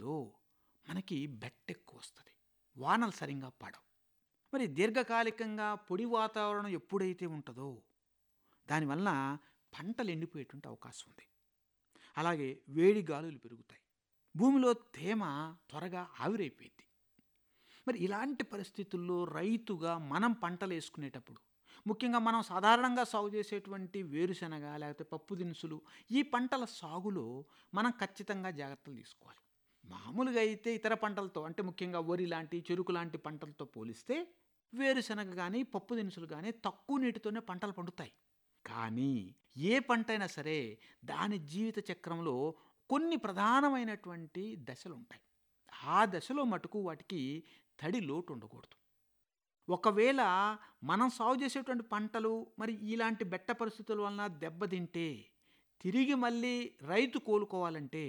ఉంటుందో మనకి బెట్ట ఎక్కువ వస్తుంది వానలు సరిగ్గా పడవు మరి దీర్ఘకాలికంగా పొడి వాతావరణం ఎప్పుడైతే ఉంటుందో దానివల్ల పంటలు ఎండిపోయేటువంటి అవకాశం ఉంది అలాగే వేడి గాలులు పెరుగుతాయి భూమిలో తేమ త్వరగా ఆవిరైపోయింది మరి ఇలాంటి పరిస్థితుల్లో రైతుగా మనం పంటలు వేసుకునేటప్పుడు ముఖ్యంగా మనం సాధారణంగా సాగు చేసేటువంటి వేరుశనగ లేకపోతే పప్పు దినుసులు ఈ పంటల సాగులో మనం ఖచ్చితంగా జాగ్రత్తలు తీసుకోవాలి మామూలుగా అయితే ఇతర పంటలతో అంటే ముఖ్యంగా వరి లాంటి చెరుకు లాంటి పంటలతో పోలిస్తే వేరుశనగ కానీ పప్పు దినుసులు కానీ తక్కువ నీటితోనే పంటలు పండుతాయి కానీ ఏ పంట అయినా సరే దాని జీవిత చక్రంలో కొన్ని ప్రధానమైనటువంటి దశలు ఉంటాయి ఆ దశలో మటుకు వాటికి తడి లోటు ఉండకూడదు ఒకవేళ మనం సాగు చేసేటువంటి పంటలు మరి ఇలాంటి బెట్ట పరిస్థితుల వలన దెబ్బతింటే తిరిగి మళ్ళీ రైతు కోలుకోవాలంటే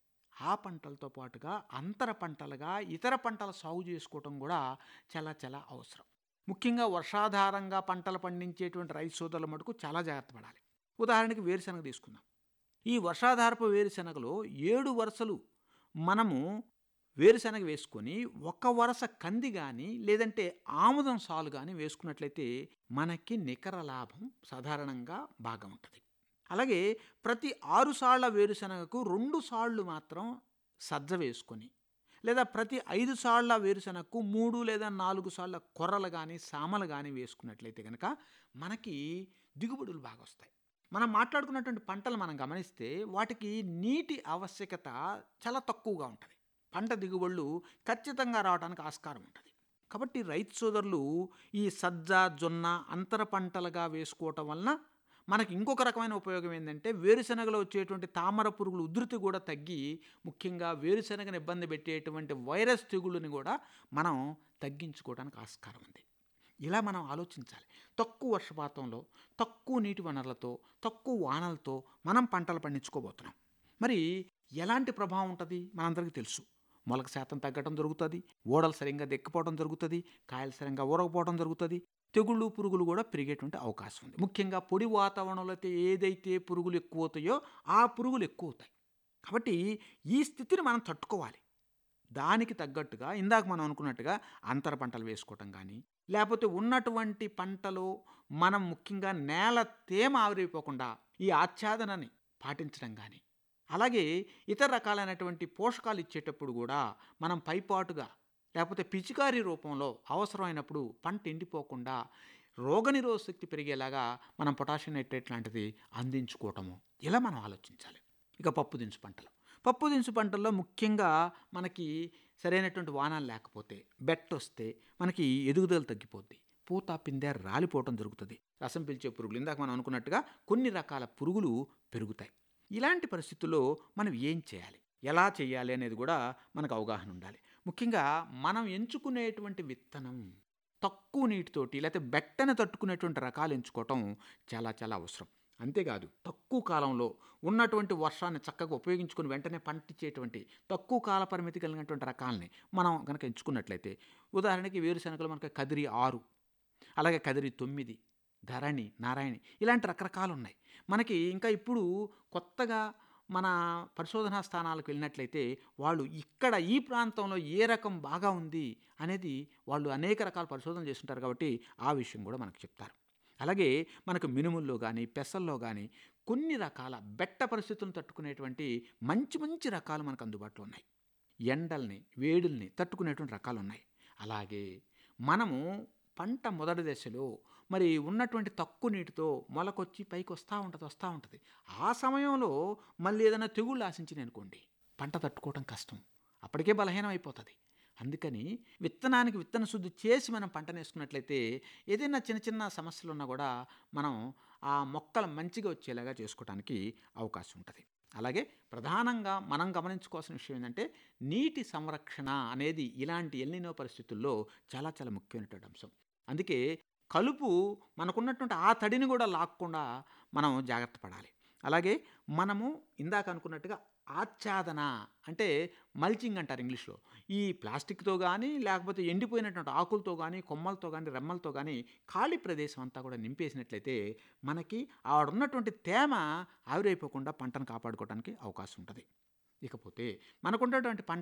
ఆ పంటలతో పాటుగా అంతర పంటలుగా ఇతర పంటల సాగు చేసుకోవటం కూడా చాలా చాలా అవసరం ముఖ్యంగా వర్షాధారంగా పంటలు పండించేటువంటి రైతు సోదరుల మటుకు చాలా జాగ్రత్త పడాలి ఉదాహరణకి వేరుశనగ తీసుకుందాం ఈ వర్షాధారపు వేరుశనగలో ఏడు వరుసలు మనము వేరుశనగ వేసుకొని ఒక వరుస కంది కానీ లేదంటే ఆముదం సాలు కానీ వేసుకున్నట్లయితే మనకి నికర లాభం సాధారణంగా బాగా ఉంటుంది అలాగే ప్రతి ఆరు సాళ్ల వేరుశనగకు రెండు సార్లు మాత్రం సజ్జ వేసుకొని లేదా ప్రతి ఐదు సార్ల వేరుశనగకు మూడు లేదా నాలుగు సార్ల కొర్రలు కానీ సామలు కానీ వేసుకున్నట్లయితే కనుక మనకి దిగుబడులు బాగా వస్తాయి మనం మాట్లాడుకున్నటువంటి పంటలు మనం గమనిస్తే వాటికి నీటి ఆవశ్యకత చాలా తక్కువగా ఉంటుంది పంట దిగుబడులు ఖచ్చితంగా రావడానికి ఆస్కారం ఉంటుంది కాబట్టి రైతు సోదరులు ఈ సజ్జ జొన్న అంతర పంటలుగా వేసుకోవటం వలన మనకి ఇంకొక రకమైన ఉపయోగం ఏంటంటే వేరుశనగలో వచ్చేటువంటి తామర పురుగులు ఉధృతి కూడా తగ్గి ముఖ్యంగా వేరుశనగను ఇబ్బంది పెట్టేటువంటి వైరస్ తెగుళ్ళని కూడా మనం తగ్గించుకోవడానికి ఆస్కారం ఉంది ఇలా మనం ఆలోచించాలి తక్కువ వర్షపాతంలో తక్కువ నీటి వనరులతో తక్కువ వానలతో మనం పంటలు పండించుకోబోతున్నాం మరి ఎలాంటి ప్రభావం ఉంటుంది మనందరికీ తెలుసు మొలక శాతం తగ్గడం జరుగుతుంది ఓడలు సరిగ్గా దెక్కిపోవడం జరుగుతుంది కాయలు సరిగ్గా ఊరకపోవడం జరుగుతుంది తెగుళ్ళు పురుగులు కూడా పెరిగేటువంటి అవకాశం ఉంది ముఖ్యంగా పొడి వాతావరణంలో అయితే ఏదైతే పురుగులు ఎక్కువ అవుతాయో ఆ పురుగులు ఎక్కువ అవుతాయి కాబట్టి ఈ స్థితిని మనం తట్టుకోవాలి దానికి తగ్గట్టుగా ఇందాక మనం అనుకున్నట్టుగా అంతర పంటలు వేసుకోవటం కానీ లేకపోతే ఉన్నటువంటి పంటలో మనం ముఖ్యంగా నేల తేమ ఆవిరైపోకుండా ఈ ఆచ్ఛాదనని పాటించడం కానీ అలాగే ఇతర రకాలైనటువంటి పోషకాలు ఇచ్చేటప్పుడు కూడా మనం పైపాటుగా లేకపోతే పిచికారీ రూపంలో అవసరమైనప్పుడు పంట ఎండిపోకుండా రోగనిరోధ శక్తి పెరిగేలాగా మనం పొటాషియం నైట్రేట్ లాంటిది అందించుకోవటము ఇలా మనం ఆలోచించాలి ఇక పప్పు దినుసు పంటలు పప్పు దినుసు పంటల్లో ముఖ్యంగా మనకి సరైనటువంటి వానాలు లేకపోతే బెట్ట వస్తే మనకి ఎదుగుదల తగ్గిపోద్ది పూత పిందె రాలిపోవటం జరుగుతుంది రసం పీల్చే పురుగులు ఇందాక మనం అనుకున్నట్టుగా కొన్ని రకాల పురుగులు పెరుగుతాయి ఇలాంటి పరిస్థితుల్లో మనం ఏం చేయాలి ఎలా చేయాలి అనేది కూడా మనకు అవగాహన ఉండాలి ముఖ్యంగా మనం ఎంచుకునేటువంటి విత్తనం తక్కువ నీటితోటి లేకపోతే బెట్టను తట్టుకునేటువంటి రకాలు ఎంచుకోవటం చాలా చాలా అవసరం అంతేకాదు తక్కువ కాలంలో ఉన్నటువంటి వర్షాన్ని చక్కగా ఉపయోగించుకుని వెంటనే పంటించేటువంటి తక్కువ కాల పరిమితి కలిగినటువంటి రకాలని మనం కనుక ఎంచుకున్నట్లయితే ఉదాహరణకి వేరుశనగలు మనకి కదిరి ఆరు అలాగే కదిరి తొమ్మిది ధరణి నారాయణి ఇలాంటి రకరకాలు ఉన్నాయి మనకి ఇంకా ఇప్పుడు కొత్తగా మన పరిశోధనా స్థానాలకు వెళ్ళినట్లయితే వాళ్ళు ఇక్కడ ఈ ప్రాంతంలో ఏ రకం బాగా ఉంది అనేది వాళ్ళు అనేక రకాల పరిశోధనలు చేస్తుంటారు కాబట్టి ఆ విషయం కూడా మనకు చెప్తారు అలాగే మనకు మినుముల్లో కానీ పెసల్లో కానీ కొన్ని రకాల బెట్ట పరిస్థితులను తట్టుకునేటువంటి మంచి మంచి రకాలు మనకు అందుబాటులో ఉన్నాయి ఎండల్ని వేడుల్ని తట్టుకునేటువంటి రకాలు ఉన్నాయి అలాగే మనము పంట మొదటి దశలో మరి ఉన్నటువంటి తక్కువ నీటితో మొలకొచ్చి పైకి వస్తూ ఉంటుంది వస్తూ ఉంటుంది ఆ సమయంలో మళ్ళీ ఏదైనా తెగుళ్ళు ఆశించినాయి అనుకోండి పంట తట్టుకోవడం కష్టం అప్పటికే బలహీనం అయిపోతుంది అందుకని విత్తనానికి విత్తన శుద్ధి చేసి మనం పంటను వేసుకున్నట్లయితే ఏదైనా చిన్న చిన్న సమస్యలు ఉన్నా కూడా మనం ఆ మొక్కలు మంచిగా వచ్చేలాగా చేసుకోవడానికి అవకాశం ఉంటుంది అలాగే ప్రధానంగా మనం గమనించుకోవాల్సిన విషయం ఏంటంటే నీటి సంరక్షణ అనేది ఇలాంటి ఎల్నినో పరిస్థితుల్లో చాలా చాలా ముఖ్యమైనటువంటి అంశం అందుకే కలుపు మనకున్నటువంటి ఆ తడిని కూడా లాక్కుండా మనం జాగ్రత్త పడాలి అలాగే మనము ఇందాక అనుకున్నట్టుగా ఆచ్ఛాదన అంటే మల్చింగ్ అంటారు ఇంగ్లీష్లో ఈ ప్లాస్టిక్తో కానీ లేకపోతే ఎండిపోయినటువంటి ఆకులతో కానీ కొమ్మలతో కానీ రెమ్మలతో కానీ ఖాళీ ప్రదేశం అంతా కూడా నింపేసినట్లయితే మనకి ఆడున్నటువంటి తేమ ఆవిరైపోకుండా పంటను కాపాడుకోవడానికి అవకాశం ఉంటుంది ఇకపోతే మనకున్నటువంటి పంట